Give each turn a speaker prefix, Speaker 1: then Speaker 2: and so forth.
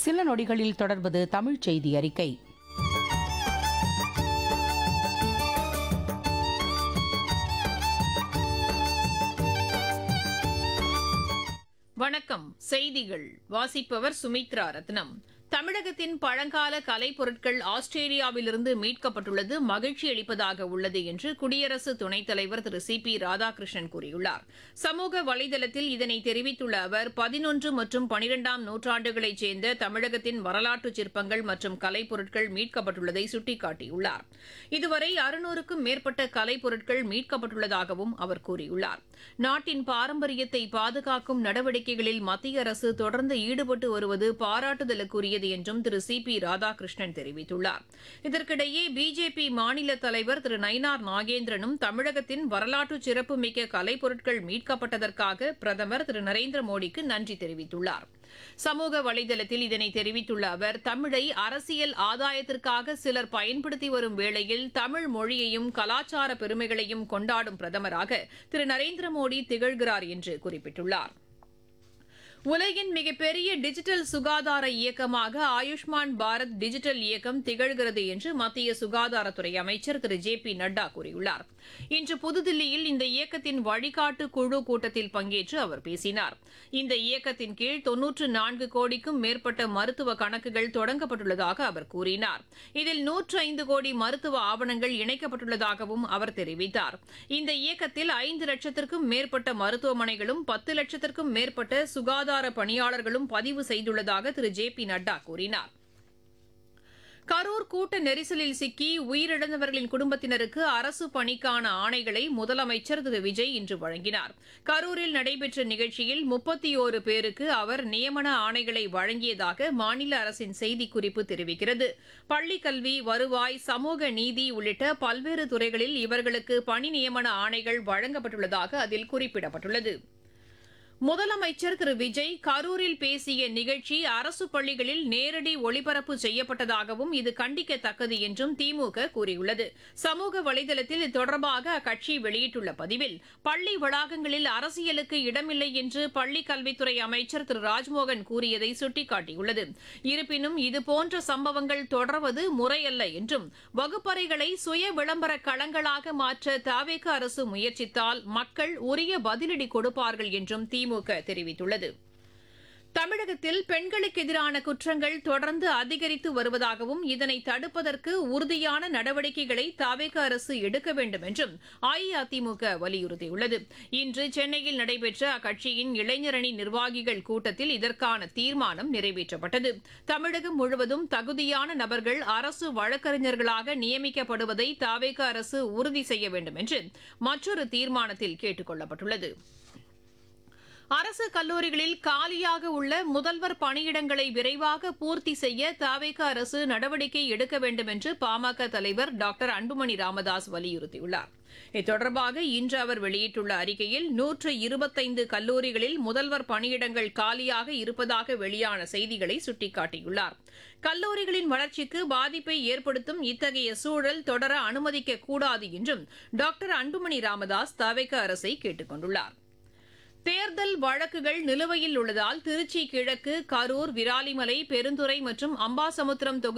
Speaker 1: சில நொடிகளில் தொடர்வது தமிழ்ச் செய்தி அறிக்கை
Speaker 2: வணக்கம் செய்திகள் வாசிப்பவர் சுமித்ரா ரத்னம் தமிழகத்தின் பழங்கால கலைப்பொருட்கள் ஆஸ்திரேலியாவிலிருந்து மீட்கப்பட்டுள்ளது மகிழ்ச்சி அளிப்பதாக உள்ளது என்று குடியரசு துணைத் தலைவர் திரு சி பி ராதாகிருஷ்ணன் கூறியுள்ளார் சமூக வலைதளத்தில் இதனை தெரிவித்துள்ள அவர் பதினொன்று மற்றும் பனிரெண்டாம் நூற்றாண்டுகளைச் சேர்ந்த தமிழகத்தின் வரலாற்று சிற்பங்கள் மற்றும் கலைப்பொருட்கள் மீட்கப்பட்டுள்ளதை சுட்டிக்காட்டியுள்ளார் இதுவரை அறுநூறுக்கும் மேற்பட்ட கலைப்பொருட்கள் மீட்கப்பட்டுள்ளதாகவும் அவர் கூறியுள்ளார் நாட்டின் பாரம்பரியத்தை பாதுகாக்கும் நடவடிக்கைகளில் மத்திய அரசு தொடர்ந்து ஈடுபட்டு வருவது பாராட்டுதலுக்குரியது என்றும் திரு சி பி ராதாகிருஷ்ணன் தெரிவித்துள்ளார் இதற்கிடையே பிஜேபி மாநில தலைவர் திரு நயினார் நாகேந்திரனும் தமிழகத்தின் வரலாற்று சிறப்புமிக்க கலைப்பொருட்கள் மீட்கப்பட்டதற்காக பிரதமர் திரு நரேந்திர மோடிக்கு நன்றி தெரிவித்துள்ளார் சமூக வலைதளத்தில் இதனை தெரிவித்துள்ள அவர் தமிழை அரசியல் ஆதாயத்திற்காக சிலர் பயன்படுத்தி வரும் வேளையில் தமிழ் மொழியையும் கலாச்சார பெருமைகளையும் கொண்டாடும் பிரதமராக திரு நரேந்திர மோடி திகழ்கிறார் என்று குறிப்பிட்டுள்ளார் உலகின் மிகப்பெரிய டிஜிட்டல் சுகாதார இயக்கமாக ஆயுஷ்மான் பாரத் டிஜிட்டல் இயக்கம் திகழ்கிறது என்று மத்திய சுகாதாரத்துறை அமைச்சர் திரு ஜே பி நட்டா கூறியுள்ளார் இன்று புதுதில்லியில் இந்த இயக்கத்தின் வழிகாட்டு குழு கூட்டத்தில் பங்கேற்று அவர் பேசினார் இந்த இயக்கத்தின் கீழ் தொன்னூற்று நான்கு கோடிக்கும் மேற்பட்ட மருத்துவ கணக்குகள் தொடங்கப்பட்டுள்ளதாக அவர் கூறினார் இதில் நூற்று ஐந்து கோடி மருத்துவ ஆவணங்கள் இணைக்கப்பட்டுள்ளதாகவும் அவர் தெரிவித்தார் இந்த இயக்கத்தில் ஐந்து லட்சத்திற்கும் மேற்பட்ட மருத்துவமனைகளும் பத்து லட்சத்திற்கும் மேற்பட்ட சுகாதார பணியாளர்களும் பதிவு செய்துள்ளதாக திரு ஜே பி நட்டா கூறினார் கரூர் கூட்ட நெரிசலில் சிக்கி உயிரிழந்தவர்களின் குடும்பத்தினருக்கு அரசு பணிக்கான ஆணைகளை முதலமைச்சர் திரு விஜய் இன்று வழங்கினார் கரூரில் நடைபெற்ற நிகழ்ச்சியில் முப்பத்தி ஓரு பேருக்கு அவர் நியமன ஆணைகளை வழங்கியதாக மாநில அரசின் செய்திக்குறிப்பு தெரிவிக்கிறது பள்ளிக்கல்வி வருவாய் சமூக நீதி உள்ளிட்ட பல்வேறு துறைகளில் இவர்களுக்கு பணி நியமன ஆணைகள் வழங்கப்பட்டுள்ளதாக அதில் குறிப்பிடப்பட்டுள்ளது முதலமைச்சர் திரு விஜய் கரூரில் பேசிய நிகழ்ச்சி அரசு பள்ளிகளில் நேரடி ஒளிபரப்பு செய்யப்பட்டதாகவும் இது கண்டிக்கத்தக்கது என்றும் திமுக கூறியுள்ளது சமூக வலைதளத்தில் இது தொடர்பாக அக்கட்சி வெளியிட்டுள்ள பதிவில் பள்ளி வளாகங்களில் அரசியலுக்கு இடமில்லை என்று பள்ளிக் கல்வித்துறை அமைச்சர் திரு ராஜ்மோகன் கூறியதை சுட்டிக்காட்டியுள்ளது இருப்பினும் இதுபோன்ற சம்பவங்கள் தொடர்வது முறையல்ல என்றும் வகுப்பறைகளை சுய விளம்பர களங்களாக மாற்ற தாவேக அரசு முயற்சித்தால் மக்கள் உரிய பதிலடி கொடுப்பார்கள் என்றும் திமுக திமுக தெரிவித்துள்ளது தமிழகத்தில் பெண்களுக்கு எதிரான குற்றங்கள் தொடர்ந்து அதிகரித்து வருவதாகவும் இதனை தடுப்பதற்கு உறுதியான நடவடிக்கைகளை தாவேக அரசு எடுக்க வேண்டும் என்றும் அஇஅதிமுக வலியுறுத்தியுள்ளது இன்று சென்னையில் நடைபெற்ற அக்கட்சியின் இளைஞரணி நிர்வாகிகள் கூட்டத்தில் இதற்கான தீர்மானம் நிறைவேற்றப்பட்டது தமிழகம் முழுவதும் தகுதியான நபர்கள் அரசு வழக்கறிஞர்களாக நியமிக்கப்படுவதை தாவேக அரசு உறுதி செய்ய வேண்டும் என்று மற்றொரு தீர்மானத்தில் கேட்டுக் கொள்ளப்பட்டுள்ளது அரசு கல்லூரிகளில் காலியாக உள்ள முதல்வர் பணியிடங்களை விரைவாக பூர்த்தி செய்ய தாவேக அரசு நடவடிக்கை எடுக்க வேண்டும் என்று பாமக தலைவர் டாக்டர் அன்புமணி ராமதாஸ் வலியுறுத்தியுள்ளார் இது தொடர்பாக இன்று அவர் வெளியிட்டுள்ள அறிக்கையில் நூற்று இருபத்தைந்து கல்லூரிகளில் முதல்வர் பணியிடங்கள் காலியாக இருப்பதாக வெளியான செய்திகளை சுட்டிக்காட்டியுள்ளார் கல்லூரிகளின் வளர்ச்சிக்கு பாதிப்பை ஏற்படுத்தும் இத்தகைய சூழல் தொடர அனுமதிக்க கூடாது என்றும் டாக்டர் அன்புமணி ராமதாஸ் தாவேக அரசை கேட்டுக் கொண்டுள்ளார் தேர்தல் வழக்குகள் நிலுவையில் உள்ளதால் திருச்சி கிழக்கு கரூர் விராலிமலை பெருந்துறை மற்றும் அம்பாசமுத்திரம் தொகுதி